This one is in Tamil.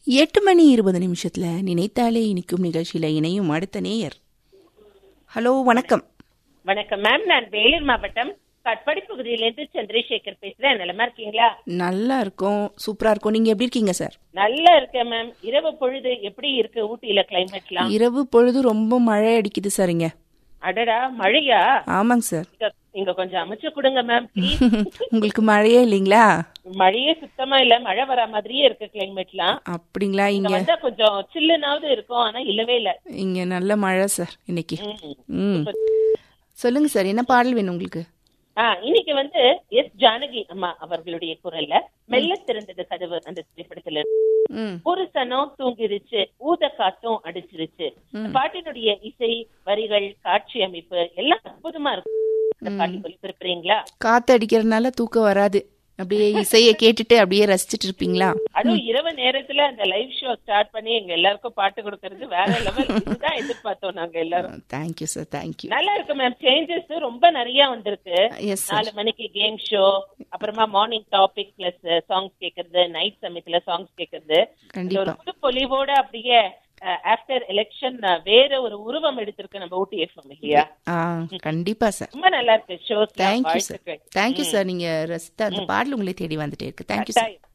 எட்டு மணி இருபது நிமிஷத்துல நினைத்தாலே இனிக்கும் நிகழ்ச்சியில இணையும் அடுத்த நேயர் ஹலோ வணக்கம் வணக்கம் மேம் நான் வேலூர் மாவட்டம் கட்பாடி பகுதியிலிருந்து சந்திரசேகர் பேசுறேன் நலமா இருக்கீங்களா நல்லா இருக்கும் சூப்பரா இருக்கும் நீங்க எப்படி இருக்கீங்க சார் நல்லா இருக்கேன் மேம் இரவு பொழுது எப்படி இருக்கு ஊட்டியில கிளைமேட்லாம் இரவு பொழுது ரொம்ப மழை அடிக்குது சார் இங்க அடடா மழையா ஆமாங்க சார் இங்க- இங்க கொஞ்சம் அமைச்சு கொடுங்க மேம் ப்ளீஸ் உங்களுக்கு மழையே இல்லைங்களா மழையே சுத்தமா இல்ல மழை வரா மாதிரியே இருக்கு கிளைமேட்லாம் அப்படிங்களா இங்க இங்க வந்தா கொஞ்சம் சில்லுனாவது இருக்கும் ஆனா இல்லவே இல்ல இங்க நல்ல மழை சார் இன்னைக்கு ம். ம் சொல்லுங்க சார் என்ன பாடல் வேணும் உங்களுக்கு ஆ இன்னைக்கு வந்து எஸ் ஜானகி அம்மா அவர்களுடைய குரல்ல மெல்ல திறந்தது கதவு அந்த திரைப்படத்துல ம் ஒரு சனம் தூங்கிருச்சு ஊத காத்தும் அடிச்சிருச்சு இந்த பாட்டினுடைய இசை வரிகள் காட்சி அமைப்பு எல்லாம் அற்புதமா இருக்கும் இந்த பாட்டு ஒளிபரப்புறீங்களா காத்து அடிக்கிறதுனால தூக்கம் வராது அப்படியே இசையை கேட்டுட்டு அப்படியே ரசிச்சிட்டு இருப்பீங்களா அதுவும் இரவு நேரத்துல அந்த லைவ் ஷோ ஸ்டார்ட் பண்ணி எங்க எல்லாருக்கும் பாட்டு கொடுக்கறது வேற லெவல் இதுதான் எதிர்பார்த்தோம் நாங்க எல்லாரும் தேங்க்யூ சார் தேங்க்யூ நல்லா இருக்கு மேம் சேஞ்சஸ் ரொம்ப நிறைய வந்திருக்கு எஸ் சார் நாலு மணிக்கு கேம் ஷோ அப்புறமா மார்னிங் டாபிக் பிளஸ் சாங்ஸ் கேக்குறது நைட் சமயத்துல சாங்ஸ் கேக்குறது இந்த கண்டிப்பா ஒரு புது பொலிவோட அப்படியே ஆஃப்டர் எலெக்ஷன் வேற ஒரு உருவம் எடுத்திருக்கு நம்ம ஊட்டி எஃப்எம் இல்லையா ஆ கண்டிப்பா சார் ரொம்ப நல்லா இருக்கு shows thank you sir thank you sir நீங்க ரசித்த அந்த பாடல் உங்களை தேடி வந்துட்டே இருக்கு தேங்க்யூ சார் கட்டாயம்